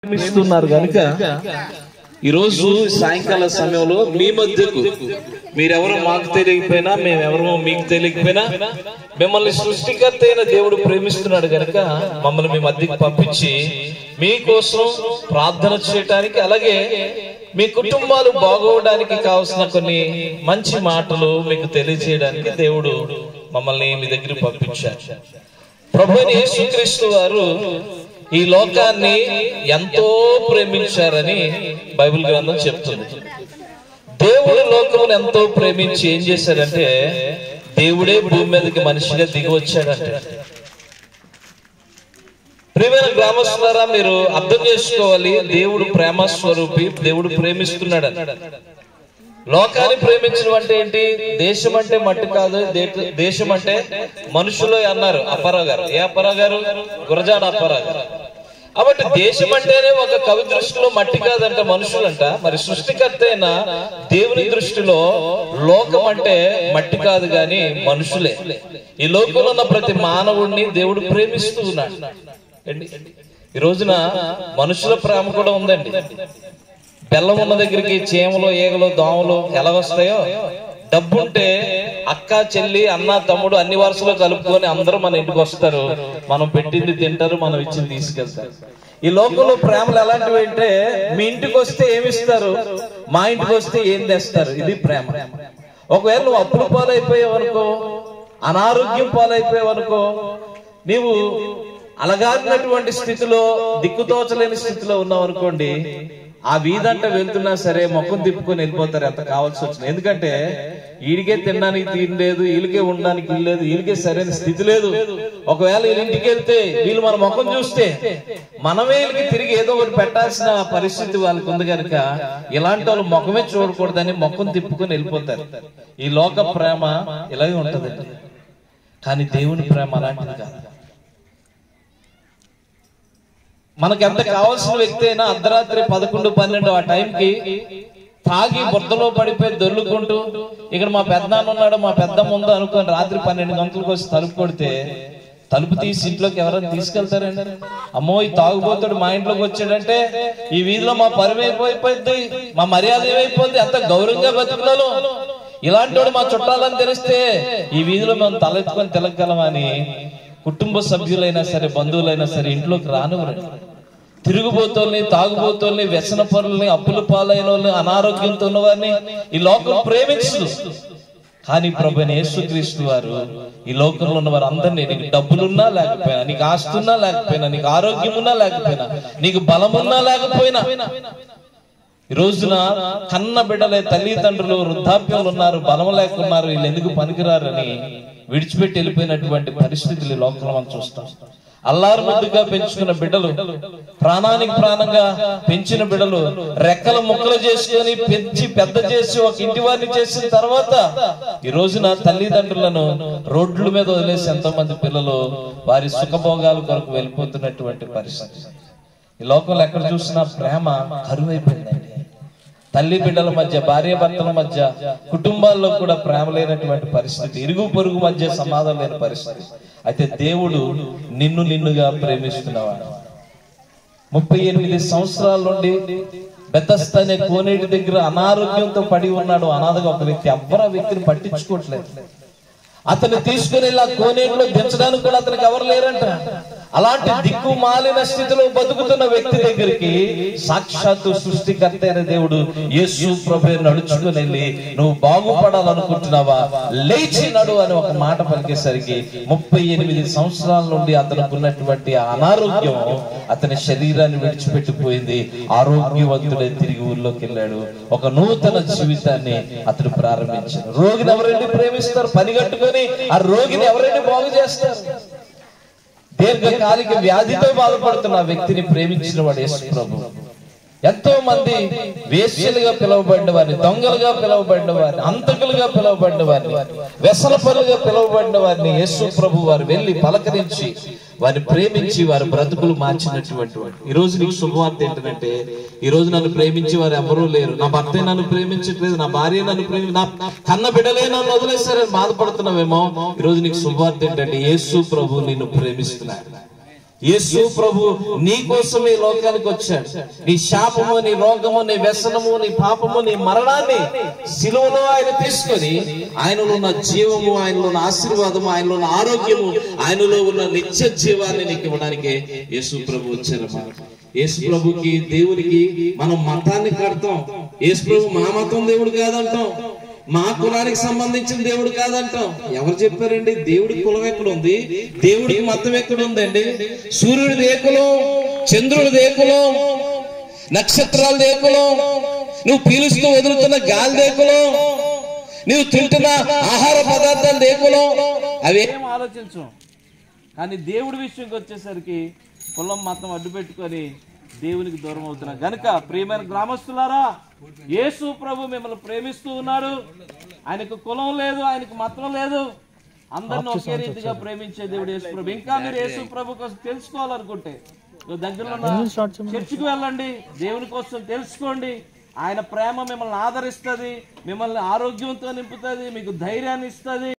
ప్రేమిస్తున్నారు కనుక ఈరోజు సాయంకాల సమయంలో మీ మధ్యకు మీరెవరో మాకు తెలియకపోయినా మేమెవరో మీకు తెలియకపోయినా మిమ్మల్ని సృష్టికర్త అయిన దేవుడు ప్రేమిస్తున్నాడు కనుక మమ్మల్ని మీ మధ్యకు పంపించి మీకోసం ప్రార్థన చేయటానికి అలాగే మీ కుటుంబాలు బాగోవడానికి కావలసిన కొన్ని మంచి మాటలు మీకు తెలియజేయడానికి దేవుడు మమ్మల్ని మీ దగ్గర పంపించారు ప్రభు అయిన యేసుక్రీస్తు వారు ఈ లోకాన్ని ఎంతో ప్రేమించారని బైబిల్ గ్రంథం చెప్తుంది దేవుడు లోకమును ఎంతో ప్రేమించి ఏం చేశాడంటే దేవుడే భూమి మీదకి మనిషిగా దిగి వచ్చాడంటే ప్రియమైన గ్రామస్తులారా మీరు అర్థం చేసుకోవాలి దేవుడు ప్రేమ స్వరూపి దేవుడు ప్రేమిస్తున్నాడు లోకాన్ని ప్రేమించడం అంటే ఏంటి దేశం అంటే మట్టి కాదు దే- దేశం అంటే మనుషులు అన్నారు అప్పారావు గారు ఏ అప్పారావు గారు గురజాడ అప్పారావు గారు కాబట్టి దేశం అంటేనే ఒక కవి దృష్టిలో మట్టి కాదంట మనుషులంట మరి సృష్టికర్త అయిన దేవుని దృష్టిలో లోకం అంటే మట్టి కాదు గాని మనుషులే ఈ లోకంలో ఉన్న ప్రతి మానవుడిని దేవుడు ప్రేమిస్తూ ఉన్నాడు ఏంటి? ఈ రోజున మనుషుల ప్రేమ కూడా ఉందండి బెల్లం ఉన్న దగ్గరికి చీమలు ఈగలు దోమలు ఎలా వస్తాయో డబ్బుంటే అక్క చెల్లి అన్న తమ్ముడు అన్ని వరుసలో కలుపుకొని అందరూ మన ఇంటికి వస్తారు మనం పెట్టింది తింటారు మనం ఇచ్చింది తీసుకెళ్తారు ఈ లోకంలో ప్రేమలు ఎలాంటివి అంటే మీ ఇంటికి వస్తే ఏమి ఇస్తారు మా ఇంటికి వస్తే ఏం తెస్తారు ఇది ప్రేమ ఒకవేళ నువ్వు అప్పుల పాలైపోయావు అనుకో అనారోగ్యం పాలైపోయావు అనుకో నీవు అలగారినటువంటి స్థితిలో దిక్కుతోచలేని స్థితిలో ఉన్నావు అనుకోండి ఆ వీధంట వెళ్తున్నా సరే మొక్కం తిప్పుకొని వెళ్ళిపోతారు ఎంత కావాల్సి వచ్చింది ఎందుకంటే ఈడికే తినడానికి తిండి లేదు వీళ్ళకే ఉండడానికి ఇల్లు లేదు వీళ్ళకే సరైన స్థితి లేదు ఒకవేళ వీళ్ళ ఇంటికి వెళ్తే వీళ్ళు మన ముఖం చూస్తే మనమే వీళ్ళకి తిరిగి ఏదో ఒకటి పెట్టాల్సిన పరిస్థితి వాళ్ళకి ఉంది కనుక ఇలాంటి వాళ్ళు ముఖమే చూడకూడదని మొక్కం తిప్పుకొని వెళ్ళిపోతారు ఈ లోక ప్రేమ ఇలాగే ఉంటదండి కానీ దేవుని ప్రేమ అలాంటిది కాదు మనకి ఎంత కావాల్సిన వ్యక్తి అయినా అర్ధరాత్రి పదకొండు పన్నెండు ఆ టైంకి తాగి బురదలో పడిపోయి దొర్లుకుంటూ ఇక్కడ మా పెద్దనాన్న ఉన్నాడు మా పెద్దమ్మ ఉందో అనుకొని రాత్రి పన్నెండు గంటలకు వచ్చి తలుపు కొడితే తలుపు తీసి ఇంట్లోకి ఎవరైనా తీసుకెళ్తారండి అమ్మో ఈ తాగుబోతుడు మా ఇంట్లోకి వచ్చాడంటే ఈ వీధిలో మా పరువు అయిపోయిపోయింది మా మర్యాద ఏమైపోయింది ఎంత గౌరవంగా బతుకున్నాను ఇలాంటి వాడు మా చుట్టాలని తెలిస్తే ఈ వీధిలో మేము తలెత్తుకొని తిలగలమని కుటుంబ సభ్యులైనా సరే బంధువులైనా సరే ఇంట్లోకి రానివ్వరండి తిరుగుబోతోల్ని తాగుబోతోల్ని వ్యసన పరుల్ని అప్పుల పాలైన వాళ్ళని అనారోగ్యంతో ఉన్న వారిని ఈ లోకం ప్రేమించదు కానీ ప్రభు అయిన యేసుక్రీస్తు వారు ఈ లోకంలో ఉన్న వారు అందరినీ నీకు డబ్బులున్నా లేకపోయినా నీకు ఆస్తున్నా లేకపోయినా నీకు ఆరోగ్యం ఉన్నా లేకపోయినా నీకు బలమున్నా లేకపోయినా ఈ రోజున కన్న బిడ్డలే తల్లిదండ్రులు వృద్ధాప్యంలో ఉన్నారు బలం లేకున్నారు వీళ్ళు ఎందుకు పనికిరారని విడిచిపెట్టి వెళ్ళిపోయినటువంటి పరిస్థితులు ఈ లోకంలో మనం చూస్తాం అల్లారు ముద్దుగా పెంచుకున్న బిడ్డలు ప్రాణానికి ప్రాణంగా పెంచిన బిడ్డలు రెక్కల ముక్కలు చేసుకొని పెంచి పెద్ద చేసి ఒక ఇంటి వారిని చేసిన తర్వాత ఈ రోజున తల్లిదండ్రులను రోడ్ల మీద వదిలేసి ఎంతో మంది పిల్లలు వారి సుఖభోగాల కొరకు వెళ్ళిపోతున్నటువంటి పరిస్థితి ఈ లోకంలో ఎక్కడ చూసినా ప్రేమ కరువైపోయిందండి తల్లి బిడ్డల మధ్య భార్య భర్తల మధ్య కుటుంబాల్లో కూడా ప్రేమ లేనటువంటి పరిస్థితి ఇరుగు పొరుగు మధ్య సమాధానం లేని పరిస్థితి అయితే దేవుడు నిన్ను నిన్నుగా ప్రేమిస్తున్నవాడు ముప్పై ఎనిమిది సంవత్సరాల నుండి బెతస్త అనే కోనేటి దగ్గర అనారోగ్యంతో పడి ఉన్నాడు అనాథగా ఒక వ్యక్తి ఎవ్వరు ఆ వ్యక్తిని పట్టించుకోవట్లేదు అతన్ని తీసుకుని ఇలా కోనేటిలో దించడానికి కూడా అతనికి ఎవరు లేరంట అలాంటి దిక్కు మాలిన స్థితిలో బతుకుతున్న వ్యక్తి దగ్గరికి సాక్షాత్తు సృష్టికర్త అయిన దేవుడు యేసు ప్రభు నడుచుకుని వెళ్ళి నువ్వు బాగుపడాలనుకుంటున్నావా లేచి నడు అని ఒక మాట పలికేసరికి ముప్పై ఎనిమిది సంవత్సరాల నుండి అతనికి ఉన్నటువంటి ఆ అనారోగ్యం అతని శరీరాన్ని విడిచిపెట్టిపోయింది ఆరోగ్యవంతుడే తిరిగి ఊర్లోకి వెళ్ళాడు ఒక నూతన జీవితాన్ని అతడు ప్రారంభించాడు రోగిని ఎవరైనా ప్రేమిస్తారు పని కట్టుకొని ఆ రోగిని ఎవరైనా బాగు చేస్తారు దీర్ఘకాలిక వ్యాధితో బాధపడుతున్న ఆ వ్యక్తిని ప్రేమించిన వాడు యేసు ప్రభు ఎంతో మంది వేశ్యలుగా పిలువబడిన వారిని దొంగలుగా పిలువబడిన వారిని అంతకులుగా పిలువబడిన వారిని వ్యసనపరులుగా పిలువబడిన వారిని యేసు ప్రభు వారు వెళ్ళి పలకరించి వారిని ప్రేమించి వారి బ్రతుకులు మార్చినటువంటి వాడు ఈ రోజు నీకు శుభవార్త ఏంటంటే ఈ రోజు నన్ను ప్రేమించి వారు ఎవరూ లేరు నా భర్త నన్ను ప్రేమించట్లేదు నా భార్య నన్ను ప్రేమి నా కన్న బిడ్డలే నన్ను వదిలేశారని బాధపడుతున్నావేమో ఈ రోజు నీకు శుభవార్త ఏంటంటే యేసు ప్రభు నిన్ను ప్రేమిస్తున్నాడు యేసు ప్రభు నీ కోసమే ఈ లోకానికి వచ్చాడు నీ శాపము నీ రోగము నీ వ్యసనము నీ పాపము నీ మరణాన్ని సిలువలో ఆయన తీసుకొని ఆయనలో ఉన్న జీవము ఆయనలో ఉన్న ఆశీర్వాదము ఆయనలో ఉన్న ఆరోగ్యము ఆయనలో ఉన్న నిత్య జీవాన్ని నీకు ఇవ్వడానికి యేసు ప్రభు వచ్చారమ్మా యేసు ప్రభుకి దేవునికి మనం మతాన్ని కడతాం యేసు ప్రభు మా మతం దేవుడు కాదంటాం మా కులానికి సంబంధించిన దేవుడు కాదంటాం ఎవరు చెప్పారండి దేవుడి కులం ఎక్కడ ఉంది దేవుడికి మతం ఎక్కడ ఉందండి సూర్యుడి దేకులం చంద్రుడి దేకులం నక్షత్రాల దేకులం నువ్వు పీలుస్తూ వదులుతున్న గాలి దేకులం నువ్వు తింటున్న ఆహార పదార్థాల దేకులం అవేం ఆలోచించు కానీ దేవుడి విషయంకి వచ్చేసరికి కులం మతం అడ్డు పెట్టుకొని దేవునికి దూరం అవుతున్నా గనుక ప్రియమైన గ్రామస్తులారా యేసు ప్రభు మిమ్మల్ని ప్రేమిస్తూ ఉన్నాడు ఆయనకు కులం లేదు ఆయనకు మతం లేదు అందరిని ఒకే రీతిగా ప్రేమించే దేవుడు యేసు ప్రభు ఇంకా మీరు యేసు ప్రభు కోసం తెలుసుకోవాలనుకుంటే ఇదిగో దగ్గరలో ఉన్న చర్చికి వెళ్ళండి దేవుని కోసం తెలుసుకోండి ఆయన ప్రేమ మిమ్మల్ని ఆదరిస్తుంది మిమ్మల్ని ఆరోగ్యంతో నింపుతుంది మీకు ధైర్యాన్ని ఇస్తుంది